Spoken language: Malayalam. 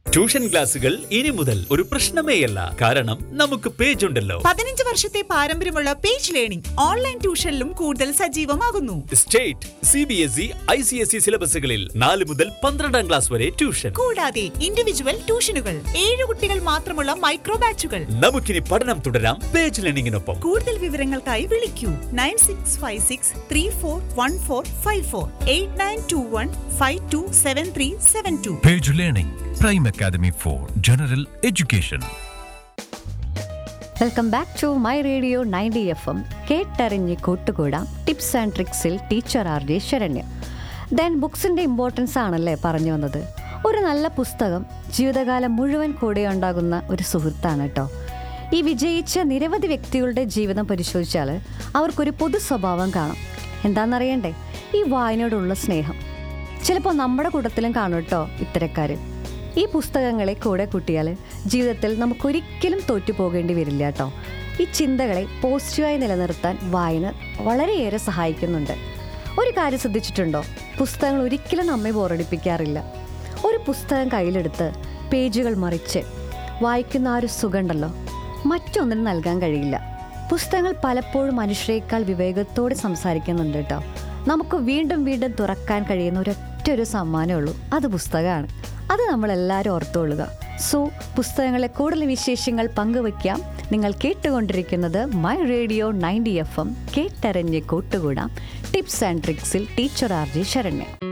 ട്യൂഷൻ ക്ലാസുകൾ ഇനി മുതൽ ഒരു പ്രശ്നമേയല്ല കാരണം നമുക്ക് പേജ് ഉണ്ടല്ലോ പതിനഞ്ച് വർഷത്തെ പാരമ്പര്യമുള്ള പേജ് ലേണിംഗ് ഓൺലൈൻ ട്യൂഷനിലും കൂടുതൽ സജീവമാകുന്നു state C B S E I C S E സിലബസുകളിൽ നാല് മുതൽ പന്ത്രണ്ടാം ക്ലാസ് വരെ ട്യൂഷൻ കൂടാതെ ഇൻഡിവിജ്വൽ ട്യൂഷനുകൾ ഏഴ് കുട്ടികൾ മാത്രമുള്ള മൈക്രോ ബാച്ചുകൾ നമുക്കിനി പഠനം തുടരാം പേജ് ലേണിംഗിനൊപ്പം കൂടുതൽ വിവരങ്ങൾക്കായി വിളിക്കൂ nine six five six three four one four five four eight nine two one five two seven three seven two Page Learning, Prime Academy for General Education. Welcome back to my radio ninety F M കേട്ടറിഞ്ഞ് കൂട്ടുകൂടാം ടിപ്സ് ആൻഡ് ട്രിക്സിൽ teacher R J Saranya then ബുക്സിൻ്റെ ഇമ്പോർട്ടൻസ് ആണല്ലേ പറഞ്ഞു വന്നത് ഒരു നല്ല പുസ്തകം ജീവിതകാലം മുഴുവൻ കൂടെ ഉണ്ടാകുന്ന ഒരു സുഹൃത്താണ് കേട്ടോ ഈ വിജയിച്ച നിരവധി വ്യക്തികളുടെ ജീവിതം പരിശോധിച്ചാൽ അവർക്കൊരു പൊതു സ്വഭാവം കാണാം എന്താണെന്നറിയണ്ടേ ഈ വായനയോടുള്ള സ്നേഹം ചിലപ്പോൾ നമ്മുടെ കൂട്ടത്തിലും കാണും കേട്ടോ ഇത്തരക്കാർ ഈ പുസ്തകങ്ങളെ കൂടെ കൂട്ടിയാൽ ജീവിതത്തിൽ നമുക്കൊരിക്കലും തോറ്റു പോകേണ്ടി വരില്ല കേട്ടോ ഈ ചിന്തകളെ പോസിറ്റീവായി നിലനിർത്താൻ വായന വളരെയേറെ സഹായിക്കുന്നുണ്ട് ഒരു കാര്യം ശ്രദ്ധിച്ചിട്ടുണ്ടോ പുസ്തകങ്ങൾ ഒരിക്കലും നമ്മെ ബോറടിപ്പിക്കാറില്ല ഒരു പുസ്തകം കയ്യിലെടുത്ത് പേജുകൾ മറിച്ച് വായിക്കുന്ന ആ ഒരു സുഖമുണ്ടല്ലോ മറ്റൊന്നിനും നൽകാൻ കഴിയില്ല പുസ്തകങ്ങൾ പലപ്പോഴും മനുഷ്യരെക്കാൾ വിവേകത്തോടെ സംസാരിക്കുന്നുണ്ട് കേട്ടോ നമുക്ക് വീണ്ടും വീണ്ടും തുറക്കാൻ കഴിയുന്ന ഒരൊറ്റ ഒരു സമ്മാനമേ ഉള്ളൂ അത് പുസ്തകമാണ് അത് നമ്മളെല്ലാവരും ഓർത്തുകൊള്ളുക സോ പുസ്തകങ്ങളെ കൂടുതൽ വിശേഷങ്ങൾ പങ്കുവയ്ക്കാം നിങ്ങൾ കേട്ടുകൊണ്ടിരിക്കുന്നത് my radio ninety F M കേട്ടറിഞ്ഞ് കൂട്ടുകൂടാം ടിപ്സ് ആൻഡ് ട്രിക്സിൽ ടീച്ചർ ആർ ജി ശരണ്യ